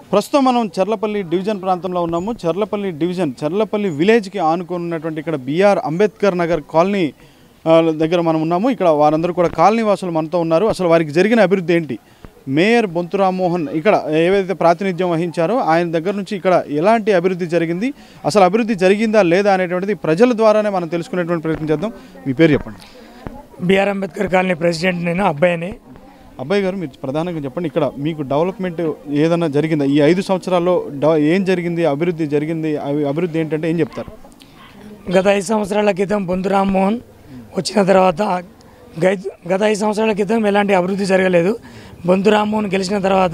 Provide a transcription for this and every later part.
ప్రస్తుతం మనం చర్లపల్లి డివిజన్ ప్రాంతంలో ఉన్నాము చర్లపల్లి డివిజన్ చర్లపల్లి విలేజ్కి ఆనుకుని ఉన్నటువంటి ఇక్కడ బిఆర్ అంబేద్కర్ నగర్ కాలనీ ఆ, దగ్గర మనం ఉన్నాము ఇక్కడ వారందరూ కూడా కాలనీ వాసులు మనతో ఉన్నారు అసలు వారికి జరిగిన అభివృద్ధి ఏంటి మేయర్ బొంతు రామ్మోహన్ ఇక్కడ ఏవైతే ప్రాతినిధ్యం వహించారో ఆయన దగ్గర నుంచి ఇక్కడ ఎలాంటి అభివృద్ధి జరిగింది అసలు అభివృద్ధి జరిగిందా లేదా అనేటువంటిది ప్రజల ద్వారానే మనం తెలుసుకునేటువంటి ప్రయత్నం చేద్దాం మీ పేరు చెప్పండి బిఆర్ అంబేద్కర్ కాలనీ ప్రెసిడెంట్ నేను అబ్బాయిని అబ్బాయి గారు మీరు ప్రధానంగా చెప్పండి ఇక్కడ మీకు డెవలప్మెంట్ ఏదైనా జరిగిందా ఈ ఐదు సంవత్సరాల్లో డెవ- ఏం జరిగింది అభివృద్ధి జరిగింది అవి అభివృద్ధి ఏంటంటే ఏం చెప్తారు గత ఐదు సంవత్సరాల క్రితం బొంతు రామ్మోహన్ వచ్చిన తర్వాత గై- గత ఐదు సంవత్సరాల క్రితం ఎలాంటి అభివృద్ధి జరగలేదు బొంతు రామ్మోహన్ గెలిచిన తర్వాత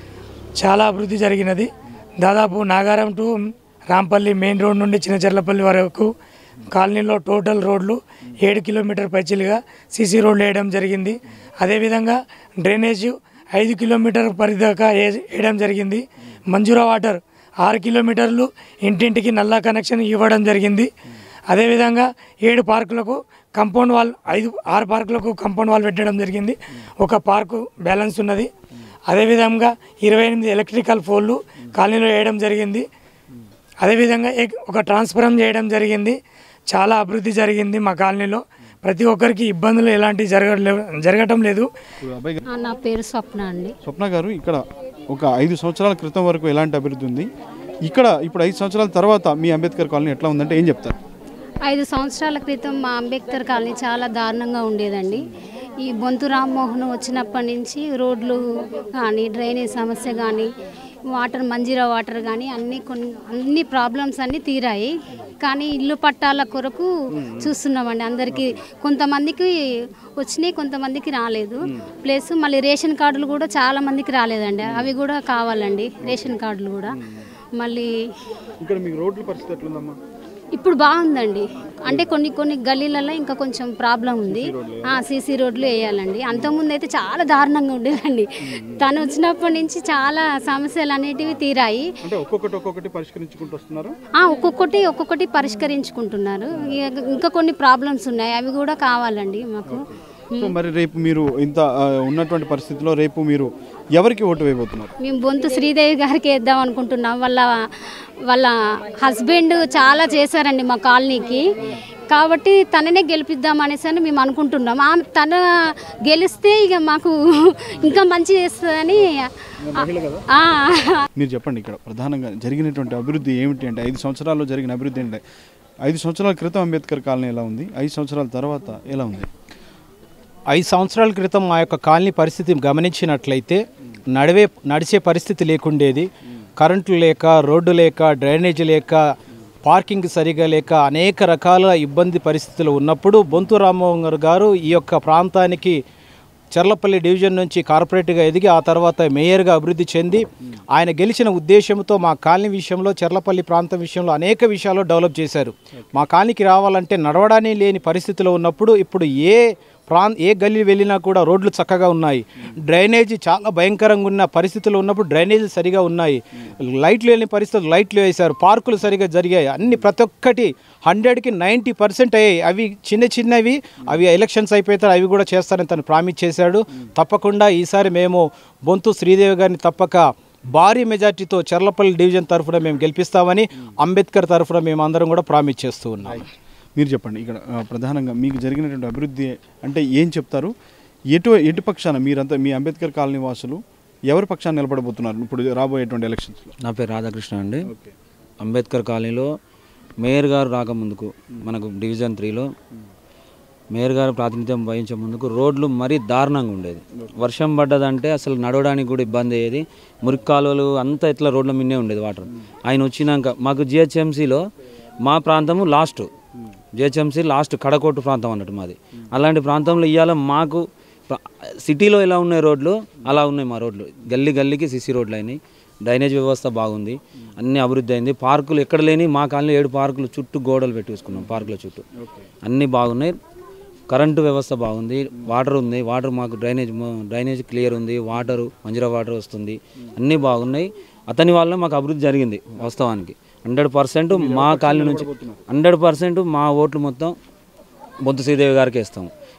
చాలా అభివృద్ధి జరిగినది దాదాపు Nagaram to Rampalli main road నుండి చిన్నచెర్లపల్లి వరకు కాలనీలో టోటల్ రోడ్లు ఏడు కిలోమీటర్ పైచిలుగా సీసీ రోడ్లు వేయడం జరిగింది అదేవిధంగా డ్రైనేజ్ ఐదు కిలోమీటర్ పరిదాకా వే- వేయడం జరిగింది మంజూరా వాటర్ ఆరు కిలోమీటర్లు ఇంటింటికి నల్లా కనెక్షన్ ఇవ్వడం జరిగింది అదేవిధంగా ఏడు పార్కులకు కంపౌండ్ వాల్ ఐదు ఆరు పార్కులకు కంపౌండ్ వాల్ పెట్టడం జరిగింది ఒక పార్కు బ్యాలెన్స్ ఉన్నది అదేవిధంగా ఇరవై ఎనిమిది ఎలక్ట్రికల్ పోల్లు కాలనీలో వేయడం జరిగింది అదేవిధంగా ఏక్- ఒక ట్రాన్స్ఫరం చేయడం జరిగింది చాలా అభివృద్ధి జరిగింది మా కాలనీలో ప్రతి ఒక్కరికి ఇబ్బందులు ఎలాంటి జరగలే జరగటం లేదు ఇప్పుడు అబ్బాయి గారు ఆ, నా పేరు స్వప్న అండి స్వప్న గారు ఇక్కడ ఒక ఐదు సంవత్సరాల క్రితం వరకు ఎలాంటి అభివృద్ధి ఉంది ఇక్కడ ఇప్పుడు ఐదు సంవత్సరాల తర్వాత మీ అంబేద్కర్ కాలనీ ఎట్లా ఉందంటే ఏం చెప్తారు ఐదు సంవత్సరాల క్రితం మా అంబేద్కర్ కాలనీ చాలా దారుణంగా ఉండేదండి ఈ బొంతు రామ్మోహన్ వచ్చినప్పటి నుంచి రోడ్లు కానీ డ్రైనేజ్ సమస్య కానీ వాటర్ మంజీరా వాటర్ కానీ అన్ని కొన్ని అన్ని ప్రాబ్లమ్స్ అన్నీ తీరాయి కానీ ఇల్లు పట్టాల కొరకు చూస్తున్నామండి అందరికీ కొంతమందికి వచ్చినాయి కొంతమందికి రాలేదు ప్లస్ మళ్ళీ రేషన్ కార్డులు కూడా చాలా మందికి రాలేదండి అవి కూడా కావాలండి రేషన్ కార్డులు కూడా మళ్ళీ ఇక్కడ మీకు రోడ్ల పరిస్థితి ఎట్లుందమ్మా ఇప్పుడు బాగుందండి అంటే కొన్ని కొన్ని గల్లీలలో ఇంకా కొంచెం ప్రాబ్లం ఉంది సీసీ రోడ్లు వేయాలండి అంతకుముందు అయితే చాలా దారుణంగా ఉండేదండి తను వచ్చినప్పటి నుంచి చాలా సమస్యలు అనేటివి తీరాయి అంటే ఒక్కొక్కటి ఒక్కొక్కటి పరిష్కరించుకుంటూ వస్తున్నారు ఆ, ఒక్కొక్కటి ఒక్కొక్కటి పరిష్కరించుకుంటున్నారు ఇక- ఇంకా కొన్ని ప్రాబ్లమ్స్ ఉన్నాయి అవి కూడా కావాలండి మాకు సో మరి రేపు మీరు ఇంత ఆ, ఉన్నటువంటి పరిస్థితిలో రేపు మీరు ఎవరికి ఓటు వేయబోతున్నారు మేము బొంతు శ్రీదేవి గారికి వేద్దాం అనుకుంటున్నాం వాళ్ళ వాళ్ళ హస్బెండ్ చాలా చేశారండి మా కాలనీకి కాబట్టి తననే గెలిపిద్దాం అనేసి అని మేము అనుకుంటున్నాం ఆమె తన గెలిస్తే ఇక మాకు ఇంకా మంచి చేస్తుందని ఆ, మీరు చెప్పండి ఇక్కడ ప్రధానంగా జరిగినటువంటి అభివృద్ధి ఏమిటి అంటే ఐదు సంవత్సరాల్లో జరిగిన అభివృద్ధి ఏంటి ఐదు సంవత్సరాల క్రితం అంబేద్కర్ కాలనీ ఎలా ఉంది ఐదు సంవత్సరాల తర్వాత ఎలా ఉంది ఐదు సంవత్సరాల క్రితం మా యొక్క కాలనీ పరిస్థితి గమనించినట్లయితే నడివే నడిచే పరిస్థితి లేకుండేది కరెంటు లేక రోడ్డు లేక డ్రైనేజ్ లేక పార్కింగ్ సరిగా లేక అనేక రకాల ఇబ్బంది పరిస్థితులు ఉన్నప్పుడు బొంతు రామ్మోహన్ గారు ఈ యొక్క ప్రాంతానికి చర్లపల్లి డివిజన్ నుంచి కార్పొరేట్గా ఎదిగి ఆ తర్వాత మేయర్గా అభివృద్ధి చెంది ఆయన గెలిచిన ఉద్దేశంతో మా కాలనీ విషయంలో చర్లపల్లి ప్రాంతం విషయంలో అనేక విషయాల్లో డెవలప్ చేశారు మా కాలనీకి రావాలంటే నడవడానికి లేని పరిస్థితిలో ఉన్నప్పుడు ఇప్పుడు ఏ ప్రాం ఏ గల్లీ వెళ్ళినా కూడా రోడ్లు చక్కగా ఉన్నాయి డ్రైనేజీ చాలా భయంకరంగా ఉన్న పరిస్థితులు ఉన్నప్పుడు డ్రైనేజీలు సరిగా ఉన్నాయి లైట్లు లేని పరిస్థితులు లైట్లు వేశారు పార్కులు సరిగా జరిగాయి అన్ని ప్రతి ఒక్కటి హండ్రెడ్కి నైంటీ పర్సెంట్ అయ్యాయి అవి చిన్న చిన్నవి అవి ఎలక్షన్స్ అయిపోతే అవి కూడా చేస్తారని తను ప్రామిస్ చేశాడు తప్పకుండా ఈసారి మేము బొంతు శ్రీదేవి గారిని తప్పక భారీ మెజార్టీతో చర్లపల్లి డివిజన్ తరఫున మేము గెలిపిస్తామని అంబేద్కర్ తరఫున మేము అందరం కూడా ప్రామిస్ చేస్తూ ఉన్నాం మీరు చెప్పండి ఇక్కడ ఆ, ప్రధానంగా మీకు జరిగినటువంటి అభివృద్ధి అంటే ఏం చెప్తారు ఎటు ఎటు పక్షాన మీరంతా మీ అంబేద్కర్ కాలనీ వాసులు ఎవరి పక్షాన నిలబడబోతున్నారు ఇప్పుడు రాబోయేటువంటి ఎలక్షన్స్లో నా పేరు రాధాకృష్ణ అండి అంబేద్కర్ కాలనీలో మేయర్ గారు రాకముందుకు మనకు డివిజన్ త్రీలో మేయర్ గారు ప్రాతినిధ్యం వహించే ముందుకు రోడ్లు మరీ దారుణంగా ఉండేది వర్షం పడ్డదంటే అసలు నడవడానికి కూడా ఇబ్బంది అయ్యేది మురికి కాలువలు అంతా ఇట్లా రోడ్ల మిన్నే ఉండేది వాటర్ ఆయన వచ్చినాక మాకు జిహెచ్ఎంసీలో మా ప్రాంతము లాస్ట్ జిహెచ్ఎంసీ లాస్ట్ కడకోటు ప్రాంతం అన్నట్టు మాది అలాంటి ప్రాంతంలో ఇవాళ మాకు ప్ర- సిటీలో ఎలా ఉన్నాయి రోడ్లు అలా ఉన్నాయి మా రోడ్లు గల్లీ గల్లీకి సిసి రోడ్లు అయినాయి డ్రైనేజ్ వ్యవస్థ బాగుంది అన్ని అభివృద్ధి అయింది పార్కులు ఎక్కడ లేని మా కాలనీ ఏడు పార్కులు చుట్టూ గోడలు పెట్టేసుకున్నాం పార్కుల చుట్టూ అన్నీ బాగున్నాయి కరెంటు వ్యవస్థ బాగుంది వాటర్ ఉంది వాటర్ మాకు డ్రైనేజ్ మొ- డ్రైనేజ్ క్లియర్ ఉంది వాటర్ మంజీరా వాటర్ వస్తుంది అన్నీ బాగున్నాయి అతని వల్ల మాకు అభివృద్ధి జరిగింది వాస్తవానికి హండ్రెడ్ పర్సెంట్ మా కాలనీ నుంచి హండ్రెడ్ పర్సెంట్ మా ఓట్లు మొత్తం బొంతు శ్రీదేవి గారికి ఇస్తాం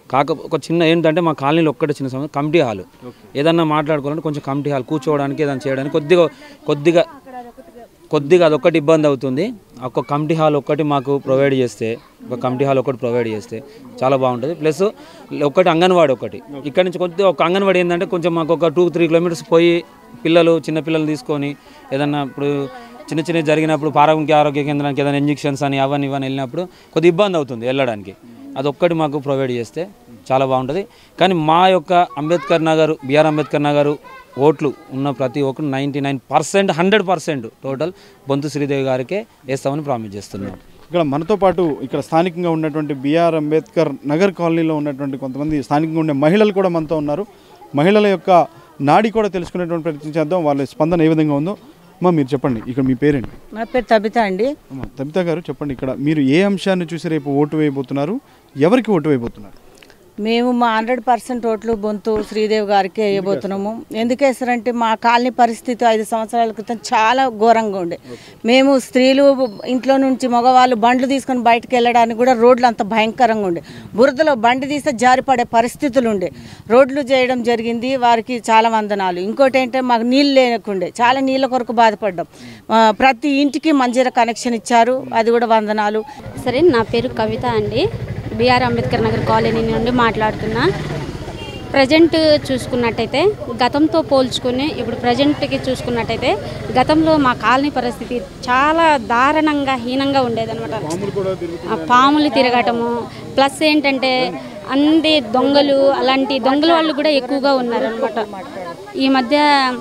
కాక ఒక చిన్న ఏంటంటే మా కాలనీలో ఒక్కటే చిన్న సమస్య కమిటీ హాల్ ఏదన్నా మాట్లాడుకోవాలంటే కొంచెం కమిటీ హాల్ కూర్చోవడానికి ఏదైనా చేయడానికి కొద్దిగా కొద్దిగా కొద్దిగా అదొక్కటి ఇబ్బంది అవుతుంది ఒక కమిటీ హాల్ ఒక్కటి మాకు ప్రొవైడ్ చేస్తే ఒక కమిటీ హాల్ ఒకటి ప్రొవైడ్ చేస్తే చాలా బాగుంటుంది ప్లస్ ఒకటి అంగన్వాడీ ఒకటి ఇక్కడ నుంచి కొద్దిగా ఒక అంగన్వాడీ ఏంటంటే కొంచెం మాకు ఒక టూ త్రీ కిలోమీటర్స్ పోయి పిల్లలు చిన్న పిల్లలు తీసుకొని ఏదన్నా ఇప్పుడు చిన్న చిన్న జరిగినప్పుడు పారముఖ్య ఆరోగ్య కేంద్రానికి ఏదైనా ఇంజెక్షన్స్ అని అవన్నీ ఇవన్నీ వెళ్ళినప్పుడు కొద్ది ఇబ్బంది అవుతుంది వెళ్ళడానికి అదొక్కటి మాకు ప్రొవైడ్ చేస్తే చాలా బాగుంటుంది కానీ మా యొక్క అంబేద్కర్ నగర్ బిఆర్ అంబేద్కర్ నగర్ ఓట్లు ఉన్న ప్రతి ఒక్కరు ninety nine percent hundred percent total Bonthu Sridevi గారికే వేస్తామని ప్రామిస్ చేస్తున్నాం ఇక్కడ మనతో పాటు ఇక్కడ స్థానికంగా ఉన్నటువంటి బిఆర్ అంబేద్కర్ నగర్ కాలనీలో ఉన్నటువంటి కొంతమంది స్థానికంగా ఉండే మహిళలు కూడా మనతో ఉన్నారు మహిళల యొక్క నాడి కూడా తెలుసుకునేటువంటి ప్రయత్నం చేద్దాం వాళ్ళ స్పందన ఏ విధంగా ఉందో అమ్మా మీరు చెప్పండి ఇక్కడ మీ పేరేంటి నా పేరు తబిత అండి అమ్మ తబిత గారు చెప్పండి ఇక్కడ మీరు ఏ అంశాన్ని చూసి రేపు ఓటు వేయబోతున్నారు ఎవరికి ఓటు వేయబోతున్నారు మేము మా హండ్రెడ్ పర్సెంట్ ఓట్లు బొంతు శ్రీదేవి గారికి వేయబోతున్నాము ఎందుకు వేస్తారంటే మా కాలనీ పరిస్థితి ఐదు సంవత్సరాల క్రితం చాలా ఘోరంగా ఉండే మేము స్త్రీలు ఇంట్లో నుంచి మగవాళ్ళు బండ్లు తీసుకొని బయటకు వెళ్ళడానికి కూడా రోడ్లు అంత భయంకరంగా ఉండే బురదలో బండి తీస్తే జారిపడే పరిస్థితులు ఉండే రోడ్లు చేయడం జరిగింది వారికి చాలా వందనాలు ఇంకోటి ఏంటంటే మాకు నీళ్ళు లేకుండే చాలా నీళ్ళ కొరకు బాధపడ్డాం ఆ, ప్రతి ఇంటికి మంజీర కనెక్షన్ ఇచ్చారు అది కూడా వందనాలు సరే నా పేరు కవిత అండి బిఆర్ అంబేద్కర్ నగర్ కాలనీ నుండి మాట్లాడుతున్నా ప్రజెంట్ చూసుకున్నట్టయితే గతంతో పోల్చుకుని ఇప్పుడు ప్రజెంట్కి చూసుకున్నట్టయితే గతంలో మా కాలనీ పరిస్థితి చాలా దారుణంగా హీనంగా ఉండేదన్నమాట ఆ పాములు తిరగటము ప్లస్ ఏంటంటే అన్ని దొంగలు అలాంటి దొంగల వాళ్ళు కూడా ఎక్కువగా ఉన్నారనమాట ఈ మధ్య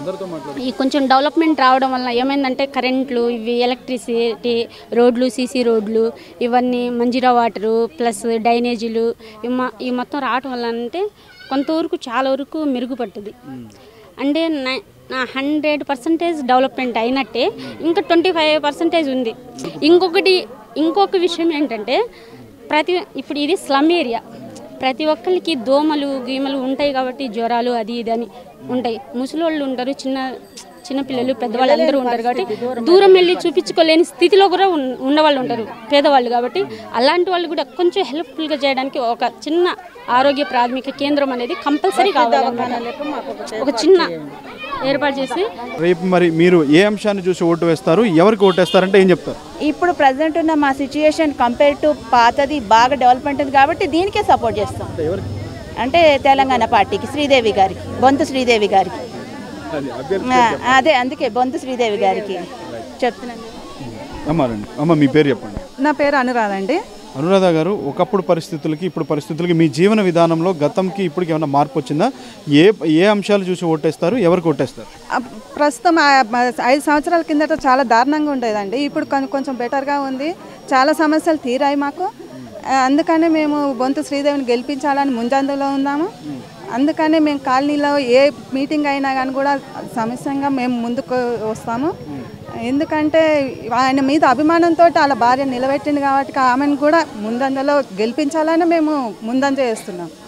ఈ కొంచెం డెవలప్మెంట్ రావడం వల్ల ఏమైందంటే కరెంట్లు ఇవి ఎలక్ట్రిసిటీ రోడ్లు సీసీ రోడ్లు ఇవన్నీ మంజీరా వాటరు ప్లస్ డ్రైనేజీలు ఈ మ- ఈ మొత్తం రావడం వల్ల అంటే కొంతవరకు చాలా వరకు మెరుగుపడుతుంది అంటే నా హండ్రెడ్ పర్సంటేజ్ డెవలప్మెంట్ అయినట్టే ఇంకా ట్వంటీ ఫైవ్ పర్సంటేజ్ ఉంది ఇంకొకటి ఇంకొక విషయం ఏంటంటే ప్రతి ఇప్పుడు ఇది స్లమ్ ఏరియా ప్రతి ఒక్కరికి దోమలు గీమలు ఉంటాయి కాబట్టి జ్వరాలు అది ఇది అని ఉంటాయి ముసలోళ్ళు ఉంటారు చిన్న చిన్న పిల్లలు పెద్దవాళ్ళు అందరూ ఉంటారు కాబట్టి దూరం వెళ్ళి చూపించుకోలేని స్థితిలో కూడా ఉన్- ఉన్నవాళ్ళు ఉంటారు పేదవాళ్ళు కాబట్టి అలాంటి వాళ్ళు కూడా కొంచెం హెల్ప్ఫుల్గా చేయడానికి ఒక చిన్న ఆరోగ్య ప్రాథమిక కేంద్రం అనేది కంపల్సరీ కావాలన్నమాట ఒక చిన్న ఏర్పాటు చేసి రేపు మరి మీరు ఏ అంశాన్ని చూసి ఓటు వేస్తారు ఎవరికి ఓటు వేస్తారంటే ఏం చెప్తారు ఇప్పుడు ప్రజెంట్ ఉన్న మా సిచ్యుయేషన్ కంపేర్ టు పాతది బాగా డెవలప్మెంట్ ఉంది కాబట్టి దీనికే సపోర్ట్ చేస్తాం అంటే తెలంగాణ పార్టీకి శ్రీదేవి గారికి బొంతు శ్రీదేవి గారికి ఆ, అదే అందుకే బొంతు శ్రీదేవి గారికి చెప్తున్నాను అమ్మ రండి అమ్మ మీ పేరు చెప్పండి నా పేరు అనురాధ అండి అనురాధ గారు ఒకప్పుడు పరిస్థితులకి ఇప్పుడు పరిస్థితులకి మీ జీవన విధానంలో గతంకి ఇప్పటికి ఏమైనా మార్పు వచ్చిందా ఏ ఏ అంశాలు చూసి ఓటేస్తారు ఎవరికి ఓటేస్తారు ఆ, ప్రస్తుతం ఆ, మ- ఐదు సంవత్సరాల కిందట చాలా దారుణంగా ఉండేదండి ఇప్పుడు కొంచెం కొంచెం బెటర్గా ఉంది చాలా సమస్యలు తీరాయి మాకు ఆ, అందుకనే మేము బొంతు శ్రీదేవిని గెలిపించాలని ముందందులో ఉన్నాము అందుకనే మేము కాలనీలో ఏ మీటింగ్ అయినా కానీ కూడా సమస్యంగా మేము ముందుకు వస్తాము ఎందుకంటే ఆయన మీద అభిమానంతో వాళ్ళ భార్య నిలబెట్టింది కాబట్టి ఆమెను కూడా ముందంజలో గెలిపించాలని మేము ముందంజ చేస్తున్నాం